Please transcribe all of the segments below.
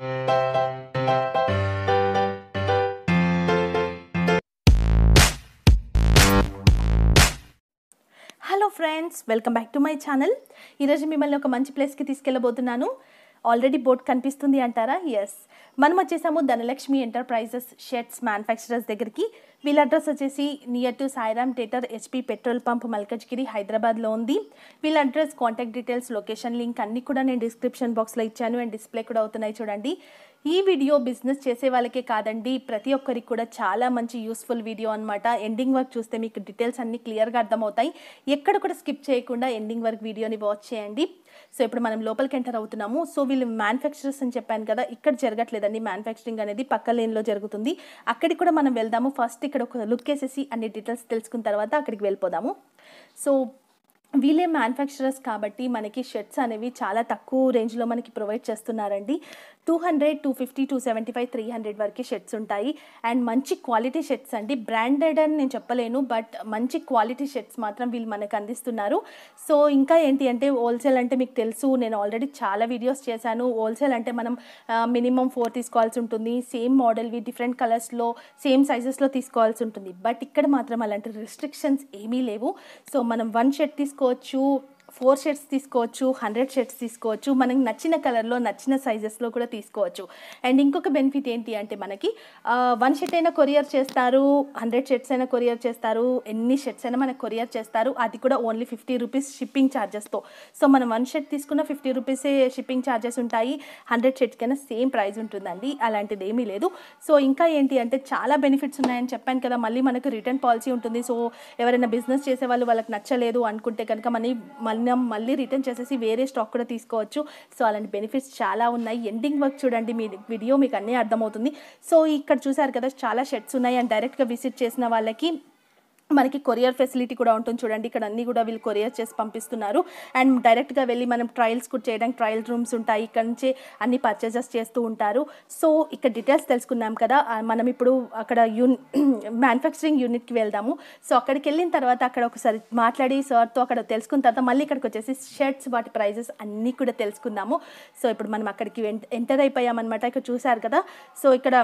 Hello friends welcome back to my channel ఈరోజు మిమ్మల్ని ఒక మంచి ప్లేస్కి తీసుకెళ్ళబోతున్నాను ఆల్రెడీ బోర్డ్ కనిపిస్తుంది అంటారా ఎస్ మనం వచ్చేసాము ధనలక్ష్మి ఎంటర్ప్రైజెస్ షర్ట్స్ మ్యానుఫ్యాక్చరర్స్ దగ్గరికి వీళ్ళ అడ్రస్ వచ్చేసి near to Sairam theatre HP petrol pump Malkajgiri హైదరాబాద్లో ఉంది వీళ్ళ address contact details location link అన్నీ కూడా నేను డిస్క్రిప్షన్ బాక్స్లో ఇచ్చాను అండ్ డిస్ప్లే కూడా అవుతున్నాయి చూడండి ఈ వీడియో బిజినెస్ చేసే వాళ్ళకే కాదండి ప్రతి ఒక్కరికి కూడా చాలా మంచి యూస్ఫుల్ వీడియో అనమాట ఎండింగ్ వర్క్ చూస్తే మీకు డీటెయిల్స్ అన్ని క్లియర్గా అర్థమవుతాయి ఎక్కడ కూడా స్కిప్ చేయకుండా ఎండింగ్ వర్క్ వీడియోని వాచ్ చేయండి సో ఇప్పుడు మనం లోపలికి ఎంటర్ అవుతున్నాము సో వీళ్ళు మ్యానుఫ్యాక్చరర్స్ అని చెప్పాను కదా ఇక్కడ జరగట్లేదండి మ్యానుఫ్యాక్చరింగ్ అనేది పక్క లేన్లో జరుగుతుంది అక్కడికి కూడా మనం వెళ్దాము ఫస్ట్ ఇక్కడ ఒక లుక్ వేసేసి అన్ని డీటెయిల్స్ తెలుసుకున్న తర్వాత అక్కడికి వెళ్ళిపోదాము సో వీళ్ళే మ్యానుఫ్యాక్చరర్స్ కాబట్టి మనకి షర్ట్స్ అనేవి చాలా తక్కువ రేంజ్లో మనకి ప్రొవైడ్ చేస్తున్నారండి two hundred two fifty two seventy five three hundred వరకు షర్ట్స్ ఉంటాయి అండ్ మంచి క్వాలిటీ షర్ట్స్ అండి బ్రాండెడ్ అని నేను చెప్పలేను బట్ మంచి క్వాలిటీ షర్ట్స్ మాత్రం వీళ్ళు మనకు అందిస్తున్నారు సో ఇంకా ఏంటి అంటే హోల్సేల్ అంటే మీకు తెలుసు నేను ఆల్రెడీ చాలా వీడియోస్ చేశాను హోల్సేల్ అంటే మనం మినిమం ఫోర్ తీసుకోవాల్సి ఉంటుంది సేమ్ మోడల్వి డిఫరెంట్ కలర్స్లో సేమ్ సైజెస్లో తీసుకోవాల్సి ఉంటుంది బట్ ఇక్కడ మాత్రం అలాంటి రిస్ట్రిక్షన్స్ ఏమీ లేవు సో మనం వన్ షర్ట్ తీసుకోవచ్చు ఫోర్ షర్ట్స్ తీసుకోవచ్చు హండ్రెడ్ షర్ట్స్ తీసుకోవచ్చు మనకి నచ్చిన కలర్లో నచ్చిన సైజెస్లో కూడా తీసుకోవచ్చు అండ్ ఇంకొక బెనిఫిట్ ఏంటి అంటే మనకి వన్ షర్ట్ అయినా కొరియర్ చేస్తారు హండ్రెడ్ షర్ట్స్ అయినా కొరియర్ చేస్తారు ఎన్ని షర్ట్స్ అయినా మనకు కొరియర్ చేస్తారు అది కూడా ఓన్లీ ఫిఫ్టీ రూపీస్ షిప్పింగ్ ఛార్జెస్తో సో మనం వన్ షర్ట్ తీసుకున్న ఫిఫ్టీ రూపీసే షిప్పింగ్ ఛార్జెస్ ఉంటాయి హండ్రెడ్ షర్ట్స్ కన్నా సేమ్ ప్రైస్ ఉంటుందండి అలాంటిది ఏమీ లేదు సో ఇంకా ఏంటి అంటే చాలా బెనిఫిట్స్ ఉన్నాయని చెప్పాను కదా మళ్ళీ మనకు రిటర్న్ పాలసీ ఉంటుంది సో ఎవరైనా బిజినెస్ చేసే వాళ్ళు వాళ్ళకి నచ్చలేదు అనుకుంటే కనుక మనీ మనం మళ్ళీ రిటర్న్ చేసేసి వేరే స్టాక్ కూడా తీసుకోవచ్చు సో అలాంటి బెనిఫిట్స్ చాలా ఉన్నాయి ఎండింగ్ వర్క్ చూడండి మీ వీడియో మీకు అన్నీ అర్థమవుతుంది సో ఇక్కడ చూసారు కదా చాలా షర్ట్స్ ఉన్నాయి అండ్ డైరెక్ట్గా విజిట్ చేసిన వాళ్ళకి మనకి కొరియర్ ఫెసిలిటీ కూడా ఉంటుంది చూడండి ఇక్కడ అన్నీ కూడా వీళ్ళు కొరియర్ చేసి పంపిస్తున్నారు అండ్ డైరెక్ట్గా వెళ్ళి మనం ట్రయల్స్ కూడా చేయడానికి ట్రయల్ రూమ్స్ ఉంటాయి ఇక్కడ నుంచే అన్ని పర్చేజెస్ చేస్తూ ఉంటారు సో ఇక్కడ డీటెయిల్స్ తెలుసుకున్నాం కదా ఆ, మనం ఇప్పుడు అక్కడ యూన్ మ్యానుఫ్యాక్చరింగ్ యూనిట్కి వెళ్దాము సో అక్కడికి వెళ్ళిన తర్వాత అక్కడ ఒకసారి మాట్లాడి సార్తో అక్కడ తెలుసుకున్న తర్వాత మళ్ళీ ఇక్కడికి వచ్చేసి షర్ట్స్ వాటి ప్రైజెస్ అన్నీ కూడా తెలుసుకుందాము సో ఇప్పుడు మనం అక్కడికి ఎంటర్ అయిపోయామన్నమాట ఇక్కడ చూసారు కదా సో ఇక్కడ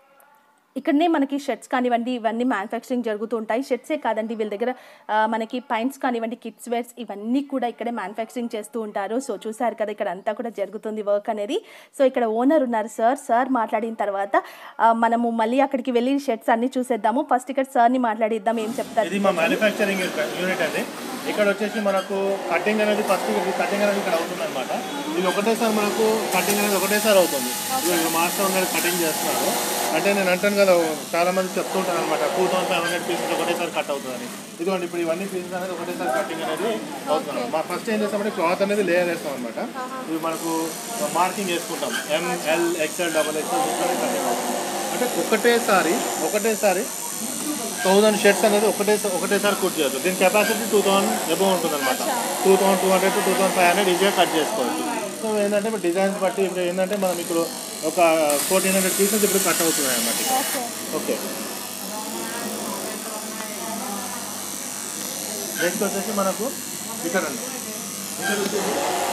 ఇక్కడనే మనకి షర్ట్స్ కానివ్వండి ఇవన్నీ మ్యానుఫ్యాక్చరింగ్ జరుగుతూ ఉంటాయి షర్ట్సే కాదండి వీళ్ళ దగ్గర ఆ, మనకి పైంట్స్ కానివ్వండి కిడ్స్ వేర్స్ ఇవన్నీ కూడా ఇక్కడే మ్యానుఫ్యాక్చరింగ్ చేస్తూ ఉంటారు సో చూసారు కదా ఇక్కడ అంతా కూడా జరుగుతుంది వర్క్ అనేది సో ఇక్కడ ఓనర్ ఉన్నారు సార్ సార్ మాట్లాడిన తర్వాత ఆ, మనము మళ్ళీ అక్కడికి వెళ్ళి షర్ట్స్ అన్ని చూసేద్దాము ఫస్ట్ ఇక్కడ సార్ని మాట్లాడిద్దాం ఏం చెప్తారు ఇది మా మ్యానుఫ్యాక్చరింగ్ యూనిట్ అండి ఇక్కడ వచ్చేసి మనకు కటింగ్ అనేది ఫస్ట్ కటింగ్ అనేది ఇక్కడ అవుతుంది అనమాట ఇది ఒకటేసారి మనకు కటింగ్ అనేది ఒకటేసారి అవుతుంది ఇది మాస్టర్ అనేది కటింగ్ చేస్తున్నారు అంటే నేను అంటాను కదా చాలా మంది చెప్తుంటాను అనమాట two thousand five hundred pieces ఒకటేసారి కట్ అవుతుందని ఇదిగోండి ఇప్పుడు ఇవన్నీ పీసెస్ అనేది ఒకటేసారి కటింగ్ అనేది అవుతుంది మా ఫస్ట్ ఏం చేస్తామంటే క్లాత్ అనేది లేయర్ వేస్తాం అనమాట ఇవి మనకు మార్కింగ్ వేసుకుంటాం M L XL double XL cutting అవుతుంది అంటే ఒకటేసారి ఒకటేసారి థౌసండ్ షర్ట్స్ అనేది ఒకటే ఒకటేసారి కుట్ చేయొచ్చు దీని కెపాసిటీ టూ థౌసండ్ ఎబో ఉంటుంది అనమాట two thousand two hundred to two thousand five hundred ఈజీగా కట్ చేసుకోవచ్చు సో ఏంటంటే ఇప్పుడు డిజైన్స్ బట్టి ఇప్పుడు ఏంటంటే మనం ఇప్పుడు ఒక ఫోర్టీన్ హండ్రెడ్ పీసెస్ ఇప్పుడు కట్ అవుతున్నాయి అనమాట ఓకే నెక్స్ట్ వచ్చేసి మనకు ఇక్కడ అండి ఇక్కడ వచ్చేసి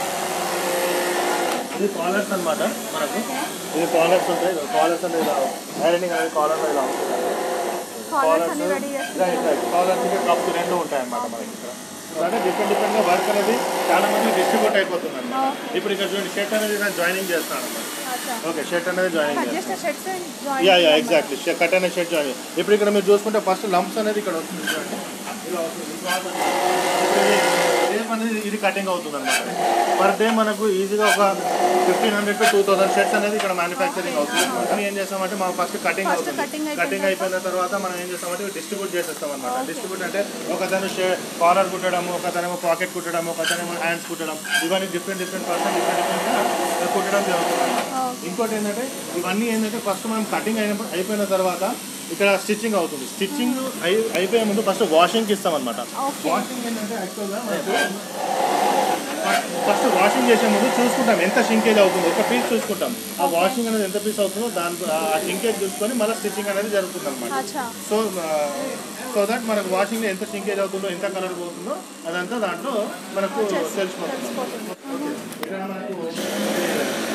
ఇది కాలర్స్ అన్నమాట మనకు ఇది కాలర్స్ ఉంటాయి కాలర్స్ అనేది ఇలా ఐరనింగ్ అనేది కాలర్ ఇలా ఉంటుంది collars right right collars cuffs రెండు ఉంటాయి అన్నమాట మనకి ఇక్కడ అంటే డిఫరెంట్ డిఫరెంట్ గా వర్క్ అనేది చాలా మంది డిస్ట్రిబ్యూట్ అయిపోతుంది అన్నమాట ఇప్పుడు ఇక్కడ చూడండి షర్ట్ అనేది నేను జాయినింగ్ చేస్తాను అన్నమాట ఓకే షర్ట్ అనేది జాయినింగ్ చేస్తాను యా యా ఎగ్జాక్ట్లీ కట్ అనే షర్ట్ జాయిన్ ఇప్పుడు ఇక్కడ మీరు చూసుకుంటే ఫస్ట్ లంప్స్ అనేది ఇక్కడ వస్తుంది చూడండి ఇలా వస్తుంది Cloth అనేది. ఇప్పుడు ఇది రేపు అనేది ఇది కటింగ్ అవుతుంది అనమాట పర్ డే మనకు ఈజీగా ఒక fifteen hundred to two thousand shirts అనేది ఇక్కడ మ్యానుఫ్యాక్చరింగ్ అవుతుంది మనం ఏం చేస్తామంటే మనం ఫస్ట్ కటింగ్ అవుతుంది cutting అయిపోయిన కటింగ్ అయిపోయిన తర్వాత మనం ఏం చేస్తామంటే డిస్ట్రిబ్యూట్ చేసేస్తాం అనమాట డిస్ట్రిబ్యూట్ అంటే ఒకతను కాలర్ కుట్టడము ఒకతనేమో పాకెట్ కుట్టడం ఒకతనేమో హ్యాండ్స్ కుట్టడం ఇవన్నీ different different person different different కుట్టడం జరుగుతుంది అన్నమాట. ఇంకోటి ఏంటంటే ఇవన్నీ ఏంటంటే ఫస్ట్ మనం కటింగ్ అయిన అయిపోయిన తర్వాత ఇక్కడ స్టిచ్చింగ్ అవుతుంది స్టిచ్చింగ్ అయి అయిపోయే ముందు ఫస్ట్ వాషింగ్కి ఇస్తాం అనమాట వాషింగ్ ఏంటంటే యాక్చువల్గా మనకు ఫస్ట్ వాషింగ్ చేసే ముందు చూసుకుంటాం ఎంత షింకేజ్ అవుతుందో ఒక పీస్ చూసుకుంటాం ఆ వాషింగ్ అనేది ఎంత పీస్ అవుతుందో దాని ఆ షింకేజ్ చూసుకొని మళ్ళీ స్టిచ్చింగ్ అనేది జరుగుతుంది అనమాట సో సో దట్ మనకు వాషింగ్ ఎంత షింకేజ్ అవుతుందో ఎంత కలర్ పోతుందో అదంతా దాంట్లో మనకు తెలిసిపోతుంది ఓకే. ఇక్కడ మనకు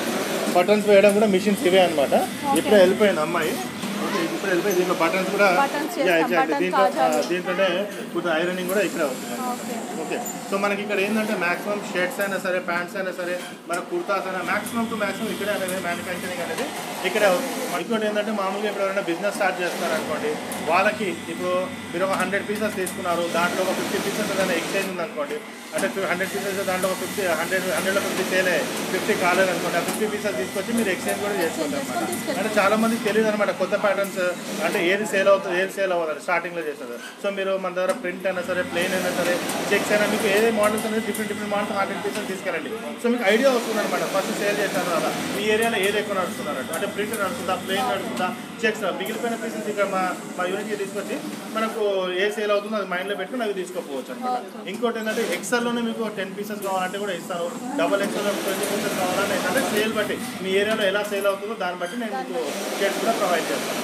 బటన్స్ వేయడం కూడా మిషన్స్ ఇవే అనమాట ఇప్పుడే వెళ్ళిపోయింది అమ్మాయి ఓకే ఇప్పుడు వెళ్ళిపోయి దీంట్లో బటన్స్ కూడా Buttons Yeah, చేస్తాం, exactly. button దీంట్లో కాజాలు. ఆ, దీంట్లోనే కొంచెం ఐరనింగ్ కూడా ఇక్కడే అవుతుంది ఓకే ఓకే సో మనకి ఇక్కడ ఏంటంటే మాక్సిమం షర్ట్స్ అయినా సరే ప్యాంట్స్ అయినా సరే మన కుర్తాస్ అయినా మాక్సిమం టు మాక్సిమం ఇక్కడే అనేది మ్యానుఫ్యాక్చరింగ్ అనేది ఇక్కడే అవుతుంది ఇంకోటి ఏంటంటే మామూలుగా ఇప్పుడు ఎవరైనా బిజినెస్ స్టార్ట్ చేస్తున్నారు అనుకోండి వాళ్ళకి ఇప్పుడు మీరు ఒక హండ్రెడ్ పీసెస్ తీసుకున్నారు దాంట్లో ఒక ఫిఫ్టీ పీసెస్ ఏదైనా ఎక్స్చేంజ్ ఉందనుకోండి అంటే హండ్రెడ్ పీసెస్ దాంట్లో ఒక ఫిఫ్టీ హండ్రెడ్ హండ్రెడ్లో ఫిఫ్టీ సేల్ ఫిఫ్టీ కాలేదు అనుకోండి ఆ ఫిఫ్టీ పీసెస్ తీసుకొచ్చి మీరు ఎక్స్చేంజ్ కూడా చేసుకోవచ్చు అనమాట అంటే చాలా మందికి తెలియదు అనమాట కొత్త ప్యాటర్న్స్ అంటే ఏది సేల్ అవుతుంది ఏది సేల్ అవ్వాలి స్టార్టింగ్లో చేస్తారు సో మీరు మన దగ్గర ప్రింట్ అయినా సరే ప్లెయిన్ అయినా సరే చెక్స్ అయినా మీకు ఏదే మోడల్స్ అనేది different different models hundred pieces తీసుకెళ్ళండి సో మీకు ఐడియా వస్తుంది అనమాట ఫస్ట్ సేల్ చేశారు అలా మీ ఏరియాలో ఏది ఎక్కువ నడుస్తున్నారు అంటే ప్రింట్ నడుస్తుందా ప్లెయిన్ నడుస్తుందా చెక్స్ మిగిలిపోయిన పీసెస్ ఇక్కడ మా మా యూనిట్కి తీసుకొచ్చి మనకు ఏ సేల్ అవుతుందో అది మైండ్లో పెట్టుకుని అవి తీసుకోపోవచ్చు అనమాట ఇంకోటి ఏంటంటే ఎక్సెల్లోనే మీకు టెన్ పీసెస్ కావాలంటే కూడా ఇస్తారు డబల్ ఎక్సెల్ ట్వంటీ పీసెస్ కావాలంటే ఏంటంటే సేల్ బట్టి మీ ఏరియాలో ఎలా సేల్ అవుతుందో దాన్ని బట్టి నేను మీకు షర్ట్స్ కూడా ప్రొవైడ్ చేస్తాను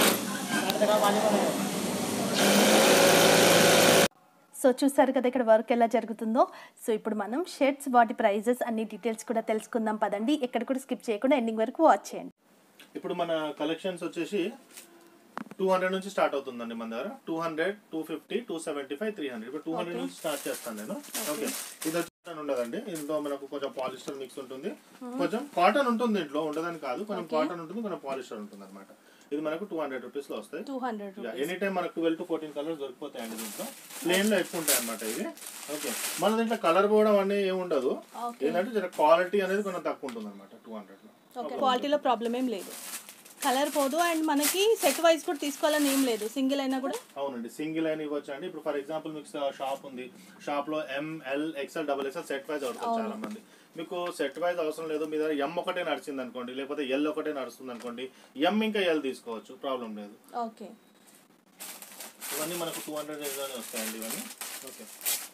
సో చూసారు కదా ఇక్కడ వర్క్ ఎలా జరుగుతుందో సో ఇప్పుడు మనం షర్ట్స్ వాటి ప్రైజెస్ అన్ని డీటెయిల్స్ కూడా తెలుసుకుందాం పదండి ఎక్కడ కూడా స్కిప్ చేయకుండా ఎండింగ్ వరకు వాచ్ చేయండి ఇప్పుడు మన కలెక్షన్స్ వచ్చేసి టూ హండ్రెడ్ నుంచి స్టార్ట్ అవుతుందండి మన దగ్గర two hundred two fifty two seventy five three hundred ఇప్పుడు టూ హండ్రెడ్ నుంచి స్టార్ట్ చేస్తాను నేను ఓకే ఇది వచ్చి ఉండదండి ఇందులో మనకు కొంచెం పాలిస్టర్ మిక్స్ ఉంటుంది కొంచెం కాటన్ ఉంటుంది ఇంట్లో ఉండదని కాదు కొంచెం కాటన్ ఉంటుంది కొంచెం పాలిస్టర్ ఉంటుంది అనమాట ఇది మనకు టూ హండ్రెడ్ రూపీస్ లో వస్తాయి టూ హండ్రెడ్ ఎనీ టైం మనకు ట్వెల్వ్ టు ఫోర్టీన్ కలర్స్ దొరికిపోతాయండి దీంట్లో ప్లేన్ లో ఎక్కువ ఉంటాయి అనమాట ఇవి ఓకే మన దీంట్లో కలర్ పోవడం అనేది ఏమి ఉండదు ఏంటంటే జర క్వాలిటీ అనేది కొంచెం తక్కువ ఉంటుంది అనమాట టూ హండ్రెడ్ లో ఓకే క్వాలిటీలో ప్రాబ్లం ఏం లేదు కలర్ పోదు అండ్ మనకి సెట్ వైజ్ కూడా తీసుకోవాలని ఏం లేదు సింగిల్ అయినా కూడా అవునండి సింగిల్ అయిన ఇవ్వచ్చు అండి ఇప్పుడు ఫర్ ఎగ్జాంపుల్ మీకు షాప్ ఉంది షాప్ లో M L XL double XL set wise అవుతుంది చాలా మంది మీకు సెట్ వైజ్ అవసరం లేదు మీ దగ్గర ఎం ఒకటే నడిచింది అనుకోండి లేకపోతే ఎల్ ఒకటే నడుస్తుంది అనుకోండి ఎం ఇంకా ఎల్ తీసుకోవచ్చు ప్రాబ్లం లేదు ఓకే ఇవన్నీ మనకు టూ హండ్రెడ్ రేంజ్లోనే వస్తాయండి ఇవన్నీ ఓకే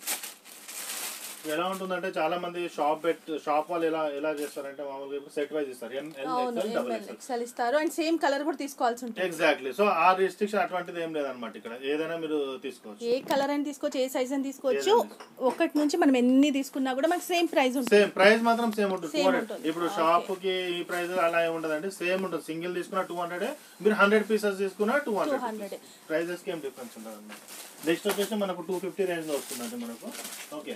ఎలా ఉంటుందంటే చాలా మంది షాప్ పెట్ షాప్ వాళ్ళు ఎలా ఎలా చేస్తారంటే మామూలుగా సెట్ వైజ్ ఇస్తారు ఎంఎల్ అవును ఎక్స్ఎల్ డబల్ ఎక్స్ఎల్ ఎక్సెల్ ఇస్తారు అండ్ సేమ్ కలర్ కూడా తీసుకోవాల్సి ఉంటుంది ఎగ్జాక్ట్లీ సో ఆ రిస్ట్రిక్షన్ అటువంటిది ఏం లేదనమాట ఇక్కడ ఏదైనా మీరు తీసుకోవచ్చు ఏ కలర్ అని తీసుకోవచ్చు ఏ సైజ్ అని తీసుకోవచ్చు ఒకటి నుంచి మనం ఎన్ని తీసుకున్నా కూడా మనకి సేమ్ ప్రైస్ ఉంటుంది సేమ్ ప్రైస్ మాత్రం సేమ్ ఉంటుంది Same 200. ఉంటుంది. ఇప్పుడు షాప్ కి ఈ ప్రైస్ అలా ఏమి ఉండదండి సేమ్ ఉంటుంది సింగిల్ తీసుకున్న టూ హండ్రెడ్ మీరు హండ్రెడ్ పీసెస్ తీసుకున్న టూ హండ్రెడ్ 200. ప్రైజెస్ కి ఏం డిఫరెన్స్ ఉండదు అనమాట నెక్స్ట్ వచ్చేసి మనకు టూ ఫిఫ్టీ రేంజ్ లో వస్తుందండి మనకు ఓకే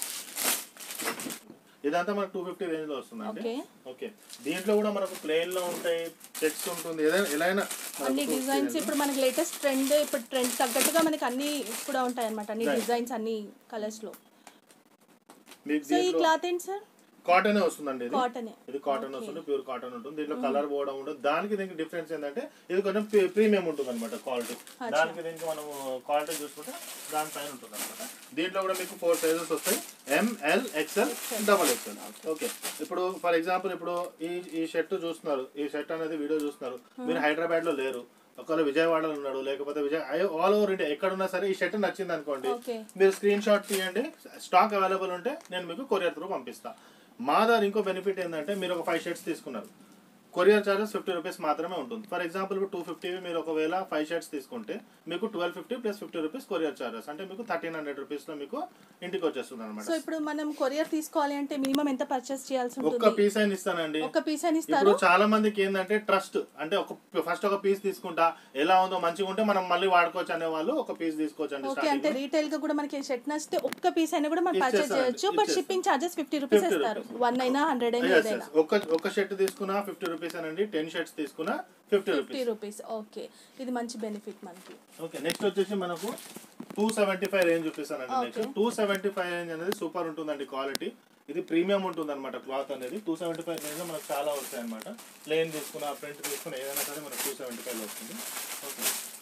ఇదంతా మనకు టూ ఫిఫ్టీ రేంజ్ లో వస్తుందండి ఓకే ఓకే దీంట్లో కూడా మనకు ప్లెయిన్ లో ఉంటాయి చెక్స్ ఉంటుంది ఏదైనా ఎలా అయినా అన్ని డిజైన్స్ ఇప్పుడు మనకి లేటెస్ట్ ట్రెండ్ ఇప్పుడు ట్రెండ్ తగ్గట్టుగా మనకి అన్ని కూడా ఉంటాయి అనమాట అన్ని డిజైన్స్ అన్ని కలర్స్ లో మీకు సో ఈ దీంట్లో క్లాత్ ఏంటి సార్ కాటన్ వస్తుందండి ఇది కాటన్ ఇది కాటన్ వస్తుంది ప్యూర్ కాటన్ ఉంటుంది దీంట్లో కలర్ పోవడం ఉండదు దానికి దీనికి డిఫరెన్స్ ఏంటంటే ఇది కొంచెం ప్రీమియం ఉంటుంది అనమాట క్వాలిటీ దానికి దీనికి మనం క్వాలిటీ చూసుకుంటే దానిపైన ఉంటుంది అనమాట దీంట్లో కూడా మీకు ఫోర్ సైజెస్ వస్తాయి M L XL double XL okay ఇప్పుడు ఫర్ ఎగ్జాంపుల్ ఇప్పుడు ఈ ఈ షర్ట్ చూస్తున్నారు ఈ షర్ట్ అనేది వీడియో చూస్తున్నారు మీరు హైదరాబాద్ లో లేరు ఒకవేళ విజయవాడలో ఉన్నాడు లేకపోతే విజయ్ ఆల్ ఓవర్ ఇండియా ఎక్కడున్నా సరే ఈ షర్ట్ నచ్చింది అనుకోండి ఓకే మీరు స్క్రీన్ షాట్ తీయండి స్టాక్ అవైలబుల్ ఉంటే నేను మీకు కొరియర్ త్రూ పంపిస్తా మా దగ్గర ఇంకో బెనిఫిట్ ఏంటంటే మీరు ఒక ఫైవ్ షర్ట్స్ తీసుకున్నారు కొరియర్ చార్జెస్ ఫిఫ్టీ రూపీస్ మాత్రమే ఉంటుంది ఫర్ ఎగ్జాంపుల్ ఇప్పుడు టూ ఫిఫ్టీ మీరు ఒకవేళ ఫైవ్ షర్ట్స్ తీసుకుంటే మీకు twelve fifty plus fifty rupees courier charges అంటే మీకు థర్టీన్ హండ్రెడ్ రూపీస్లో మీకు ఇంటికి వచ్చేస్తుంది సో అనమాట ఇప్పుడు మనం కొరియర్ తీసుకోవాలి అంటే మినిమం ఎంత పర్చేస్ చేయాల్సి ఒక్క ఉంటుంది పీస్ అయిన ఇస్తానండి ఒక పీస్ అని ఇస్తారు ఇప్పుడు చాలా మందికి ఏంటంటే ట్రస్ట్ అంటే ఒక ఫస్ట్ ఒక పీస్ తీసుకుంటా ఎలా ఉందో మంచిగా ఉంటే మనం మళ్ళీ వాడుకోవచ్చు అనే వాళ్ళు ఒక పీస్ తీసుకోవచ్చు అండి ఓకే అంటే రీటైల్ గా కూడా మనకి షర్ట్ నచ్చితే ఒక్క పీస్ అయినా కూడా మనం పర్చేస్ ఇచ్చేస్తారండి, చేయొచ్చు బట్ ఇచ్చేస్తాం. షిప్పింగ్ చార్జెస్ ఫిఫ్టీ రూపీస్ 50 ఇస్తారు rupees. వన్ అయినా హండ్రెడ్ అయినా Yes, ఏదైనా yes. ఒక ఒక షర్ట్ తీసుకున్నా ఫిఫ్టీ రూపీస్ అనండి టెన్ షర్ట్స్ తీసుకున్నా fifty fifty rupees rupees okay ఇది మంచి బెనిఫిట్ మనకి ఓకే నెక్స్ట్ వచ్చేసి మనకు టూ సెవెంటీ ఫైవ్ రేంజ్ చూపిస్తానండి next two seventy five range అనేది సూపర్ ఉంటుందండి క్వాలిటీ ఇది ప్రీమియం ఉంటుంది అనమాట క్లాత్ అనేది టూ సెవెంటీ ఫైవ్ రేంజ్ మనకు చాలా వస్తాయి అనమాట ప్లేన్ తీసుకున్నా ప్రింట్ తీసుకున్నా ఏదైనా సరే మనకు టూ సెవెంటీ ఫైవ్ వస్తుంది ఓకే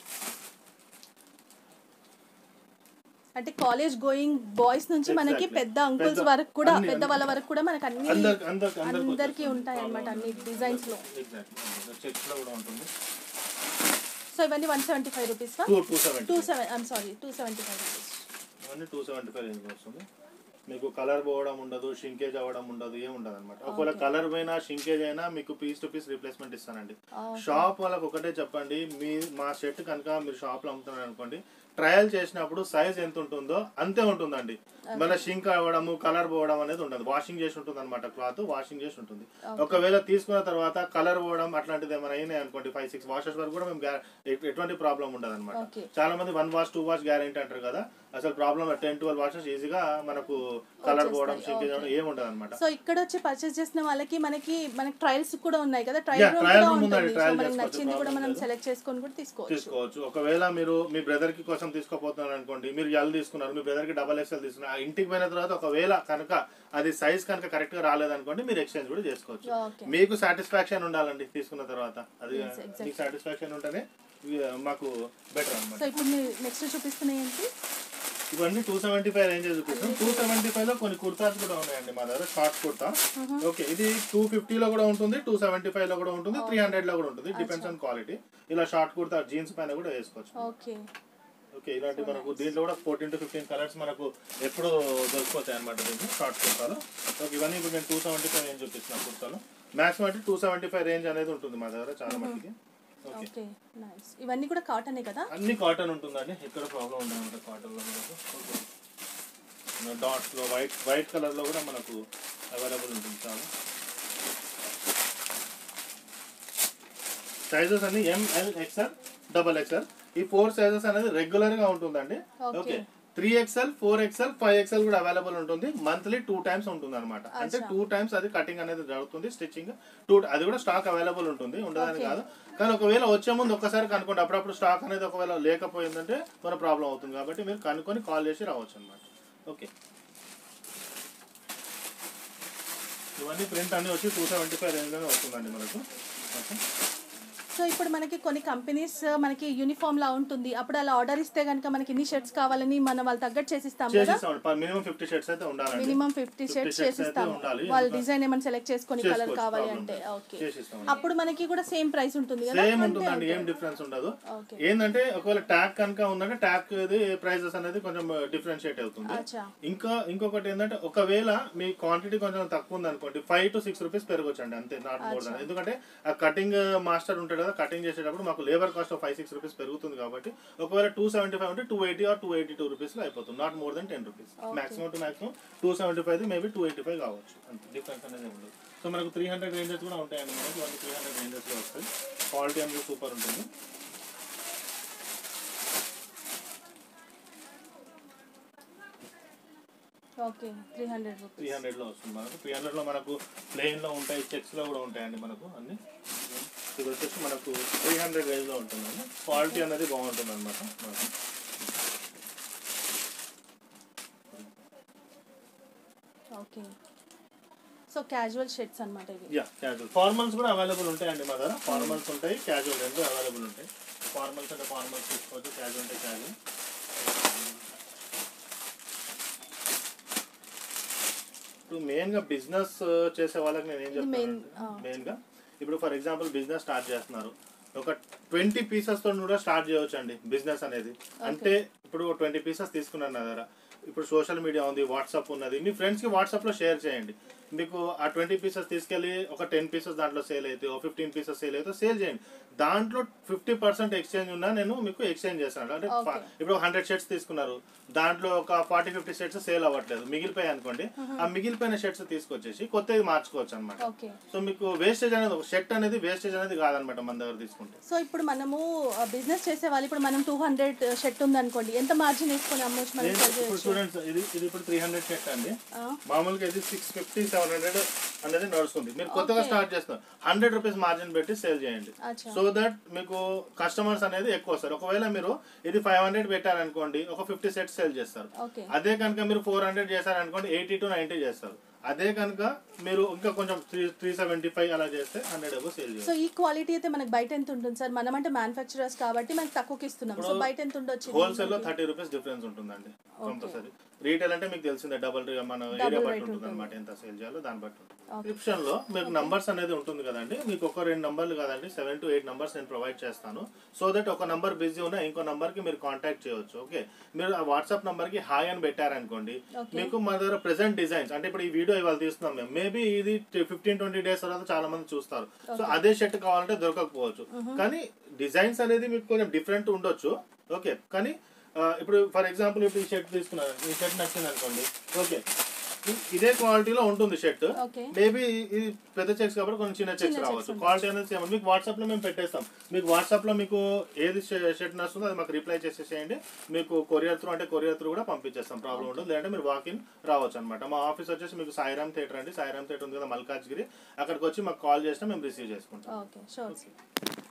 అంటే కాలేజ్ గోయింగ్ బాయ్స్ నుంచి మనకి Exactly. పెద్ద అంకుల్స్ పెద్ద- వరకు కూడా అన్ని- పెద్ద వాళ్ళ వరకు కూడా మనకి అన్ని అందరికి అందరికి అందరికి అందరికి ఉంటాయి అన్నమాట అన్ని డిజైన్స్ లో ఎగ్జాక్ట్ చెక్స్ లో కూడా ఉంటుంది సో ఇవన్నీ one seventy five rupees two two seventy two seven I'm sorry two seventy five rupees ఇవన్నీ టూ సెవెంటీ ఫైవ్ రేంజ్ వస్తుంది మీకు కలర్ పోవడం ఉండదు షింకేజ్ అవ్వడం ఉండదు ఏం ఉండదు అనమాట ఒకవేళ కలర్ పోయినా షింకేజ్ అయినా మీకు పీస్ టు పీస్ రీప్లేస్మెంట్ ఇస్తానండి షాప్ వాళ్ళకి ఒకటే చెప్పండి మీ మా షర్ట్ కనుక మీరు షాప్ లో అమ్ముతున్నారు అనుకోండి ట్రయల్ చేసినప్పుడు సైజ్ ఎంత ఉంటుందో అంతే ఉంటుందండి మళ్ళీ షింక్ అవ్వడము కలర్ పోవడం అనేది ఉండదు వాషింగ్ చేసి ఉంటుంది అనమాట క్లాత్ వాషింగ్ చేసి ఉంటుంది ఒకవేళ తీసుకున్న తర్వాత కలర్ పోవడం అట్లాంటిది ఏమైనా అయినాయి అనుకోండి ఫైవ్ సిక్స్ వాషెస్ వరకు కూడా మేము గ్యా- ఎ- ఎటువంటి ప్రాబ్లం ఉండదు అనమాట ఓకే చాలా మంది one wash two wash guarantee అంటారు కదా అసలు ప్రాబ్లం టెన్ ట్వెల్వ్ వాషెస్ ఈజీగా మనకు కలర్ పోవడం షింక్ చేయడం ఏమి ఉండదు అనమాట సో ఇక్కడ వచ్చి పర్చేస్ చేసిన వాళ్ళకి మనకి మనకి ట్రయల్స్ కూడా ఉన్నాయి కదా Yeah, ట్రయల్ రూమ్ trial కూడా room ఉందండి, ఉంటుంది సో trial మనకి చేసుకోవచ్చు, నచ్చింది కూడా problem మనం లేదు. సెలెక్ట్ చేసుకొని కూడా తీసుకోవచ్చు తీసుకోవచ్చు ఒకవేళ మీరు మీ బ్రదర్ కి కోసం తీసుకోపోతున్నారు అనుకోండి మీరు ఎల్ తీసుకున్నారు మీ బ్రదర్ కి డబల్ ఎక్స్ఎల్ తీసుకున్నారు ఆ ఇంటికి పోయిన తర్వాత ఒకవేళ కనుక అది సైజ్ కనుక కరెక్ట్ గా రాలేదనుకోండి మీరు ఎక్స్చేంజ్ కూడా చేసుకోవచ్చు ఓకే మీకు సాటిస్ఫాక్షన్ ఉండాలండి తీసుకున్న తర్వాత అది Yes, exactly. మీకు సాటిస్ఫాక్షన్ ఉంటేనే ఇవి మాకు బెటర్ అన్నమాట సో ఇప్పుడు మీరు నెక్స్ట్ చూపిస్తున్నాయి ఏంటి ఇవన్నీ టూ సెవెంటీ ఫైవ్ రేంజ్ చూపిస్తాం టూ సెవెంటీ ఫైవ్ లో కొన్ని కుర్తాస్ కూడా ఉన్నాయండి మా దగ్గర షార్ట్ కుర్తా ఓకే ఇది టూ ఫిఫ్టీలో కూడా ఉంటుంది టూ సెవెంటీ ఫైవ్ లో కూడా ఉంటుంది త్రీ హండ్రెడ్ లో కూడా ఉంటుంది డిపెండ్స్ ఆన్ క్వాలిటీ ఇలా షార్ట్ కుర్తా జీన్స్ పైన కూడా వేసుకోవచ్చు ఓకే ఓకే ఇలాంటి మనకు దీంట్లో కూడా ఫోర్టీన్ టు ఫిఫ్టీన్ కలర్స్ మనకు ఎప్పుడు దొరికిపోతాయి అనమాట దీంట్లో షార్ట్ కుర్తాలు ఓకే ఇవన్నీ ఇప్పుడు నేను టూ సెవెంటీ ఫైవ్ రేంజ్ చూపిస్తున్నా కుర్తాలు మాక్సిమం అంటే టూ సెవెంటీ ఫైవ్ రేంజ్ అనేది ఉంటుంది మా దగ్గర చాలా మందికి ఓకే ఓకే నైస్ ఇవన్నీ కూడా కాటనే కదా అన్ని కాటన్ ఉంటుందండి ఎక్కడ ప్రాబ్లం ఉండదు కాటన్లో మనకు ఓకే డాట్స్లో వైట్ వైట్ కలర్లో కూడా మనకు అవైలబుల్ ఉంటుంది చాలా సైజెస్ అన్ని ఎంఎల్ ఎక్స్ఎల్ డబల్ ఎక్స్ఎల్ ఈ ఫోర్ సైజెస్ అనేది రెగ్యులర్ గా ఉంటుందండి Okay. Okay three XL four XL five XL కూడా అవైలబుల్ ఉంటుంది మంత్లీ టూ టైమ్స్ ఉంటుంది అనమాట అంటే టూ టైమ్స్ అది కటింగ్ అనేది జరుగుతుంది స్టిచ్చింగ్ టూ అది కూడా స్టాక్ అవైలబుల్ ఉంటుంది ఉండదని కాదు కానీ ఒకవేళ వచ్చే ముందు ఒక్కసారి కనుక్కోండి అప్పుడప్పుడు స్టాక్ అనేది ఒకవేళ లేకపోయిందంటే మన ప్రాబ్లం అవుతుంది కాబట్టి మీరు కనుక్కొని కాల్ చేసి రావచ్చు అనమాట ఓకే ఇవన్నీ ప్రింట్ అన్ని వచ్చి టూ సెవెంటీ ఫైవ్ రేంజ్లోనే వస్తుందండి మనకు ఓకే సో ఇప్పుడు మనకి కొన్ని కంపెనీస్ మనకి యూనిఫామ్ లా ఉంటుంది అప్పుడు అలా ఆర్డర్ ఇస్తే కనుక మనకి ఇన్ని షర్ట్స్ కావాలని మనం వాళ్ళు తగ్గట్టు చేసిస్తాం కదా చేసిస్తాం మినిమం ఫిఫ్టీ షర్ట్స్ అయితే ఉండాలండి మినిమం ఫిఫ్టీ 50 షర్ట్స్ shirts అయితే చేసిస్తాం ఉండాలి. వాళ్ళు ఇంకా డిజైన్ ఏమైనా సెలెక్ట్ చేసుకొని కలర్ చేసుకోవచ్చు, కావాలి problem అంటే లేదు. ఓకే చేసిస్తాం అప్పుడు మనకి కూడా సేమ్ ప్రైస్ ఉంటుంది కదా సేమ్ అంతే ఉంటుందండి ఏం ఉంటుంది. డిఫరెన్స్ ఉండదు ఓకే ఏంటంటే ఒకవేళ ట్యాగ్ కనుక ఉందంటే ట్యాగ్ ఇది ప్రైజెస్ అనేది కొంచెం డిఫరెన్షియేట్ అవుతుంది అచ్చా ఇంకా ఇంకొకటి ఏంటంటే ఒకవేళ మీ క్వాంటిటీ కొంచెం తక్కువ ఉంది అనుకోండి ఫైవ్ టు సిక్స్ రూపీస్ పెరగొచ్చు అండి అంతే నాట్ మోర్ దాన్ ఎందుకంటే ఆ కటింగ్ మాస్టర్ ఉంటాడు కదా కటింగ్ చేసేటప్పుడు మాకు labour cost five six rupees పెరుగుతుంది కాబట్టి ఒకవేళ టూ సెవెంటీ ఫైవ్ ఉంటే two eighty or two eighty two rupees లో అయిపోతుంది not more than ten rupees maximum to maximum two seventy five maybe two eighty five కావచ్చు అంతే డిఫరెన్స్ అనేది ఉండదు సో మనకు త్రీ హండ్రెడ్ రేంజెస్ కూడా ఉంటాయండి మనకి వన్ త్రీ హండ్రెడ్ రేంజెస్ లో వస్తాయి క్వాలిటీ అనేది సూపర్ ఉంటుంది okay three hundred three rupees hundred లో వస్తుంది మనకు త్రీ హండ్రెడ్ లో మనకు ప్లెయిన్ లో ఉంటాయి చెక్స్ లో కూడా ఉంటాయండి మనకు అన్ని ఇది వచ్చేసి మనకు త్రీ హండ్రెడ్ రేంజ్ లో ఉంటుందండి క్వాలిటీ అనేది బాగుంటుంది అనమాట మనకు ఓకే సో క్యాజువల్ షర్ట్స్ అన్నమాట ఇవి యా క్యాజువల్ ఫార్మల్స్ కూడా అవైలబుల్ ఉంటాయండి మా దగ్గర ఫార్మల్స్ ఉంటాయి క్యాజువల్ రెండు అవైలబుల్ ఉంటాయి ఫార్మల్స్ అంటే ఫార్మల్స్ తీసుకోవచ్చు క్యాజువల్ అంటే క్యాజువల్ ఇప్పుడు మెయిన్ గా బిజినెస్ చేసే వాళ్ళకి నేను ఏం ఇది main, చెప్తాను ఆ. మెయిన్ గా ఇప్పుడు ఫర్ ఎగ్జాంపుల్ బిజినెస్ స్టార్ట్ చేస్తున్నారు ఒక ట్వంటీ పీసెస్ తో కూడా స్టార్ట్ చేయవచ్చు అండి బిజినెస్ అనేది అంటే ఇప్పుడు ట్వంటీ పీసెస్ తీసుకున్నాను నా దగ్గర ఇప్పుడు సోషల్ మీడియా ఉంది వాట్సాప్ ఉన్నది మీ ఫ్రెండ్స్ కి వాట్సాప్ లో షేర్ చేయండి మీకు ఆ ట్వంటీ పీసెస్ తీసుకెళ్ళి ఒక టెన్ పీసెస్ దాంట్లో సేల్ అయితే ఒక ఫిఫ్టీన్ పీసెస్ సేల్ అయితే సేల్ చేయండి దాంట్లో ఫిఫ్టీ పర్సెంట్ ఎక్స్చేంజ్ ఉన్నా నేను మీకు ఎక్స్చేంజ్ చేస్తాను అంటే Okay. ఫ- ఇప్పుడు హండ్రెడ్ షర్ట్స్ తీసుకున్నారు దాంట్లో ఒక ఫార్టీ ఫిఫ్టీ షర్ట్స్ సేల్ అవ్వట్లేదు మిగిలిపోయాయి అనుకోండి ఆ మిగిలిపోయిన షర్ట్స్ తీసుకొచ్చేసి కొత్తవి మార్చుకోవచ్చు అనమాట ఓకే సో మీకు వేస్టేజ్ అనేది ఒక షర్ట్ అనేది వేస్టేజ్ అనేది కాదనమాట మన దగ్గర తీసుకుంటే సో ఇప్పుడు మనము బిజినెస్ చేసే వాళ్ళు ఇప్పుడు మనం టూ హండ్రెడ్ షర్ట్ ఉంది అనుకోండి ఎంత మార్జిన్ వేసుకొని అమ్మొచ్చు మనం నేను sell ఇప్పుడు చేయొచ్చు? స్టూడెంట్స్ ఇది ఇది ఇప్పుడు త్రీ హండ్రెడ్ షర్ట్ అండి ఆ, మామూలుగా ఇది సిక్స్ ఫిఫ్టీ సెవెన్ హండ్రెడ్ అనేది నడుస్తుంది మీరు కొత్తగా Okay. స్టార్ట్ చేస్తున్నారు హండ్రెడ్ రూపీస్ మార్జిన్ పెట్టి సేల్ చేయండి అచ్చా సో దట్ మీకు కస్టమర్స్ అనేది ఎక్కువ వస్తారు ఒకవేళ మీరు ఇది ఫైవ్ హండ్రెడ్ పెట్టారనుకోండి ఒక ఫిఫ్టీ సెట్స్ సేల్ చేస్తారు ఓకే అదే కనుక మీరు ఫోర్ హండ్రెడ్ చేశారనుకోండి ఎయిటీ టు నైన్టీ చేస్తారు అదే కనుక మీరు ఇంకా కొంచెం త్రీ త్రీ సెవెంటీ ఫైవ్ అలా చేస్తే హండ్రెడ్ అబో సేల్ సో చేస్తారు ఈ క్వాలిటీ అయితే మనకి బయట ఎంత ఉంటుంది సార్ మనం అంటే మ్యానుఫ్యాక్చరర్స్ కాబట్టి మనకి తక్కువకి ఇస్తున్నాం సో బయట ఎంత ఉండొచ్చు ఇది? హోల్సేల్ లో థర్టీ రూపీస్ డిఫరెన్స్ ఉంటుందండి కంపల్సరీ రీటైల్ అంటే మీకు తెలిసిందే డబల్ మన ఏరియా బట్టి rate ఉంటుంది అనమాట ఎంత సేల్ చేయాలో దాన్ని బట్టి ఉంటుంది. Okay. డిస్క్రిప్షన్ లో మీకు నంబర్స్ అనేది ఉంటుంది కదండి మీకు ఒక రెండు నంబర్లు కాదండి సెవెన్ టు ఎయిట్ నంబర్స్ నేను ప్రొవైడ్ చేస్తాను సో దట్ ఒక నంబర్ బిజీ ఉన్నా ఇంకో నంబర్ కి మీరు కాంటాక్ట్ చేయొచ్చు ఓకే మీరు ఆ వాట్సాప్ నంబర్ కి హాయ్ అని పెట్టారనుకోండి Okay. మీకు మా దగ్గర ప్రెసెంట్ డిజైన్స్ అంటే ఇప్పుడు ఈ వీడియో ఇవాళ తీస్తున్నాం మేము మేబీ ఇది ఫిఫ్టీన్ ట్వంటీ డేస్ తర్వాత చాలా మంది చూస్తారు సో అదే షర్ట్ కావాలంటే దొరకకపోవచ్చు కానీ డిజైన్స్ అనేది మీకు కొంచెం డిఫరెంట్ ఉండొచ్చు ఓకే కానీ ఆ, ఇప్పుడు ఫర్ ఎగ్జాంపుల్ ఇప్పుడు ఈ షర్ట్ తీసుకున్నారు ఈ షర్ట్ నచ్చింది అనుకోండి ఓకే ఇ- ఇదే క్వాలిటీలో ఉంటుంది షర్ట్ ఓకే మేబీ ఇది పెద్ద చెక్స్ కాబట్టి కొంచెం చిన్న చెక్స్ రావచ్చు క్వాలిటీ అనేది సేమ్ మీకు వాట్సాప్ లో మేము పెట్టేస్తాం మీకు వాట్సాప్ లో మీకు ఏది షర్ట్ నచ్చుతుందో అది మాకు రిప్లై చేసేసేయండి మీకు కొరియర్ త్రూ అంటే కొరియర్ త్రూ కూడా పంపించేస్తాం ప్రాబ్లం ఉండదు లేదంటే మీరు వాక్ ఇన్ రావచ్చు అనమాట మా ఆఫీస్ వచ్చేసి మీకు సాయిరామ్ థియేటర్ అండి సాయిరామ్ థియేటర్ ఉంది కదా మల్కాజ్గిరి అక్కడికి వచ్చి మాకు కాల్ చేసినా మేము రిసీవ్ చేసుకుంటాం ఓకే షూర్